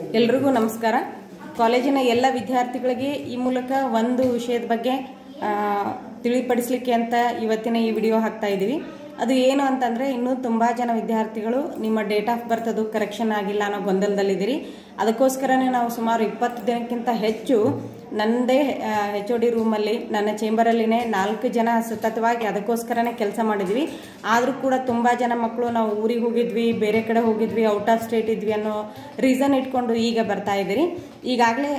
ಎಲ್ರಿಗೂ ನಮಸ್ಕಾರ ಕಾಲೇಜಿನ ಎಲ್ಲ ವಿದ್ಯಾರ್ಥಿಗಳಿಗೆ ಈ ಮೂಲಕ ಒಂದು ವಿಷಯದ ಬಗ್ಗೆ ಆ, ತಿಳಿಪಡಿಸ್ಲಿಕ್ಕೆ ಅಂತ ಇವತ್ತಿನ ಈ ವಿಡಿಯೋ ಹಾಕ್ತಾ ಇದ್ದೀವಿ ಅದು ಏನು ಅಂತಂದರೆ ಇನ್ನೂ ತುಂಬ ಜನ ವಿದ್ಯಾರ್ಥಿಗಳು ನಿಮ್ಮ ಡೇಟ್ ಆಫ್ ಬರ್ತ್ ಅದು ಕರೆಕ್ಷನ್ ಆಗಿಲ್ಲ ಅನ್ನೋ ಗೊಂದಲದಲ್ಲಿದ್ದೀರಿ ಅದಕ್ಕೋಸ್ಕರನೇ ನಾವು ಸುಮಾರು ಇಪ್ಪತ್ತು ದಿನಕ್ಕಿಂತ ಹೆಚ್ಚು ನನ್ನದೇ ಹೆಚ್ ಒ ಡಿ ರೂಮಲ್ಲಿ ನನ್ನ ಚೇಂಬರಲ್ಲಿನೇ ನಾಲ್ಕು ಜನ ಸತತವಾಗಿ ಅದಕ್ಕೋಸ್ಕರನೇ ಕೆಲಸ ಮಾಡಿದ್ವಿ ಆದರೂ ಕೂಡ ತುಂಬ ಜನ ಮಕ್ಕಳು ನಾವು ಊರಿಗೆ ಹೋಗಿದ್ವಿ ಬೇರೆ ಕಡೆ ಹೋಗಿದ್ವಿ ಔಟ್ ಆಫ್ ಸ್ಟೇಟ್ ಇದ್ವಿ ಅನ್ನೋ ರೀಸನ್ ಇಟ್ಕೊಂಡು ಈಗ ಬರ್ತಾ ಇದ್ದೀರಿ ಈಗಾಗಲೇ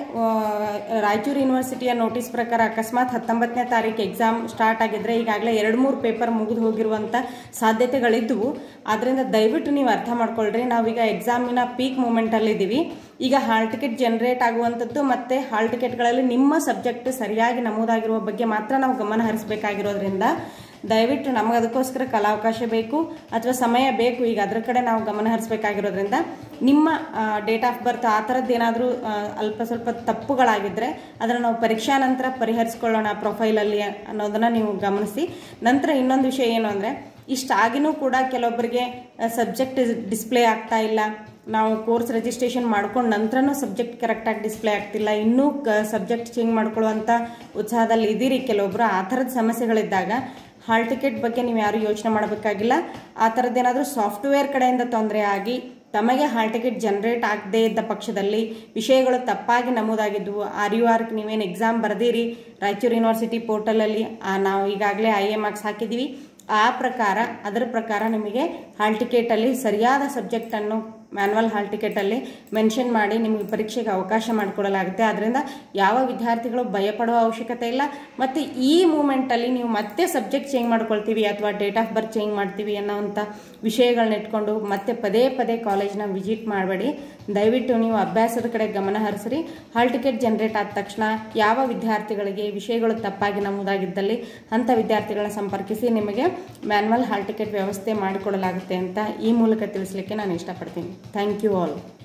ರಾಯಚೂರು ಯೂನಿವರ್ಸಿಟಿಯ ನೋಟಿಸ್ ಪ್ರಕಾರ ಅಕಸ್ಮಾತ್ ಹತ್ತೊಂಬತ್ತನೇ ತಾರೀಕು ಎಕ್ಸಾಮ್ ಸ್ಟಾರ್ಟ್ ಆಗಿದ್ರೆ ಈಗಾಗಲೇ ಎರಡು ಮೂರು ಪೇಪರ್ ಮುಗಿದು ಹೋಗಿರುವಂಥ ಸಾಧ್ಯತೆಗಳಿದ್ದವು ಆದ್ದರಿಂದ ದಯವಿಟ್ಟು ನೀವು ಅರ್ಥ ಮಾಡ್ಕೊಳ್ರಿ ನಾವೀಗ ಎಕ್ಸಾಮಿನ ಪೀಕ್ ಮೂಮೆಂಟಲ್ಲಿದ್ದೀವಿ ಈಗ ಹಾಲ್ ಟಿಕೆಟ್ ಜನರೇಟ್ ಆಗುವಂಥದ್ದು ಮತ್ತು ಹಾಲ್ ಟಿಕೆಟ್ಗಳಲ್ಲಿ ನಿಮ್ಮ ಸಬ್ಜೆಕ್ಟ್ ಸರಿಯಾಗಿ ನಮೂದಾಗಿರುವ ಬಗ್ಗೆ ಮಾತ್ರ ನಾವು ಗಮನ ಹರಿಸಬೇಕಾಗಿರೋದ್ರಿಂದ ದಯವಿಟ್ಟು ನಮಗೆ ಅದಕ್ಕೋಸ್ಕರ ಕಲಾವಕಾಶ ಬೇಕು ಅಥವಾ ಸಮಯ ಬೇಕು ಈಗ ಅದ್ರ ಕಡೆ ನಾವು ಗಮನ ಹರಿಸಬೇಕಾಗಿರೋದ್ರಿಂದ ನಿಮ್ಮ ಡೇಟ್ ಆಫ್ ಬರ್ತ್ ಆ ಥರದ್ದು ಏನಾದರೂ ಅಲ್ಪ ಸ್ವಲ್ಪ ತಪ್ಪುಗಳಾಗಿದ್ದರೆ ಅದನ್ನು ನಾವು ಪರೀಕ್ಷಾ ನಂತರ ಪರಿಹರಿಸ್ಕೊಳ್ಳೋಣ ಪ್ರೊಫೈಲಲ್ಲಿ ಅನ್ನೋದನ್ನು ನೀವು ಗಮನಿಸಿ ನಂತರ ಇನ್ನೊಂದು ವಿಷಯ ಏನು ಅಂದರೆ ಇಷ್ಟಾಗಿನೂ ಕೂಡ ಕೆಲವೊಬ್ಬರಿಗೆ ಸಬ್ಜೆಕ್ಟ್ ಡಿಸ್ಪ್ಲೇ ಆಗ್ತಾ ಇಲ್ಲ ನಾವು ಕೋರ್ಸ್ ರಿಜಿಸ್ಟ್ರೇಷನ್ ಮಾಡ್ಕೊಂಡು ನಂತರನೂ ಸಬ್ಜೆಕ್ಟ್ ಕರೆಕ್ಟಾಗಿ ಡಿಸ್ಪ್ಲೇ ಆಗ್ತಿಲ್ಲ ಇನ್ನೂ ಕ ಸಬ್ಜೆಕ್ಟ್ ಚೇಂಜ್ ಮಾಡ್ಕೊಳ್ಳುವಂಥ ಉತ್ಸಾಹದಲ್ಲಿ ಇದ್ದೀರಿ ಕೆಲವೊಬ್ಬರು ಆ ಥರದ ಸಮಸ್ಯೆಗಳಿದ್ದಾಗ ಹಾಲ್ ಟಿಕೆಟ್ ಬಗ್ಗೆ ನೀವು ಯಾರು ಯೋಚನೆ ಮಾಡಬೇಕಾಗಿಲ್ಲ ಆ ಥರದ್ದೇನಾದರೂ ಸಾಫ್ಟ್ವೇರ್ ಕಡೆಯಿಂದ ತೊಂದರೆ ಆಗಿ ತಮಗೆ ಹಾಲ್ ಟಿಕೆಟ್ ಜನರೇಟ್ ಆಗದೇ ಇದ್ದ ಪಕ್ಷದಲ್ಲಿ ವಿಷಯಗಳು ತಪ್ಪಾಗಿ ನಮೂದಾಗಿದ್ವು ಆರ್ ಯು ಆರ್ಗೆ ನೀವೇನು ಎಕ್ಸಾಮ್ ಬರೆದಿರಿ ರಾಯಚೂರು ಯೂನಿವರ್ಸಿಟಿ ಪೋರ್ಟಲಲ್ಲಿ ನಾವು ಈಗಾಗಲೇ ಐ ಎ ಮಾರ್ಕ್ಸ್ ಹಾಕಿದ್ದೀವಿ ಆ ಪ್ರಕಾರ ಅದರ ಪ್ರಕಾರ ನಿಮಗೆ ಹಾಲ್ ಟಿಕೆಟಲ್ಲಿ ಸರಿಯಾದ ಸಬ್ಜೆಕ್ಟನ್ನು ಮ್ಯಾನ್ಯಲ್ ಹಾಲ್ ಟಿಕೆಟಲ್ಲಿ ಮೆನ್ಷನ್ ಮಾಡಿ ನಿಮಗೆ ಪರೀಕ್ಷೆಗೆ ಅವಕಾಶ ಮಾಡಿಕೊಡಲಾಗುತ್ತೆ ಅದರಿಂದ ಯಾವ ವಿದ್ಯಾರ್ಥಿಗಳು ಭಯಪಡುವ ಅವಶ್ಯಕತೆ ಇಲ್ಲ ಮತ್ತು ಈ ಮೂಮೆಂಟಲ್ಲಿ ನೀವು ಮತ್ತೆ ಸಬ್ಜೆಕ್ಟ್ ಚೇಂಜ್ ಮಾಡ್ಕೊಳ್ತೀವಿ ಅಥವಾ ಡೇಟ್ ಆಫ್ ಬರ್ತ್ ಚೇಂಜ್ ಮಾಡ್ತೀವಿ ಅನ್ನೋವಂಥ ವಿಷಯಗಳನ್ನ ಇಟ್ಕೊಂಡು ಮತ್ತೆ ಪದೇ ಪದೇ ಕಾಲೇಜ್ನ ವಿಸಿಟ್ ಮಾಡಬೇಡಿ ದಯವಿಟ್ಟು ನೀವು ಅಭ್ಯಾಸದ ಕಡೆ ಗಮನ ಹರಿಸ್ರಿ ಹಾಲ್ ಟಿಕೆಟ್ ಜನರೇಟ್ ಆದ ತಕ್ಷಣ ಯಾವ ವಿದ್ಯಾರ್ಥಿಗಳಿಗೆ ವಿಷಯಗಳು ತಪ್ಪಾಗಿ ನಮೂದಾಗಿದ್ದಲ್ಲಿ ಅಂಥ ವಿದ್ಯಾರ್ಥಿಗಳನ್ನ ಸಂಪರ್ಕಿಸಿ ನಿಮಗೆ ಮ್ಯಾನ್ಯಲ್ ಹಾಲ್ ಟಿಕೆಟ್ ವ್ಯವಸ್ಥೆ ಮಾಡಿಕೊಡಲಾಗುತ್ತೆ ಅಂತ ಈ ಮೂಲಕ ತಿಳಿಸ್ಲಿಕ್ಕೆ ನಾನು ಇಷ್ಟಪಡ್ತೀನಿ ಥ್ಯಾಂಕ್ ಯು ಆಲ್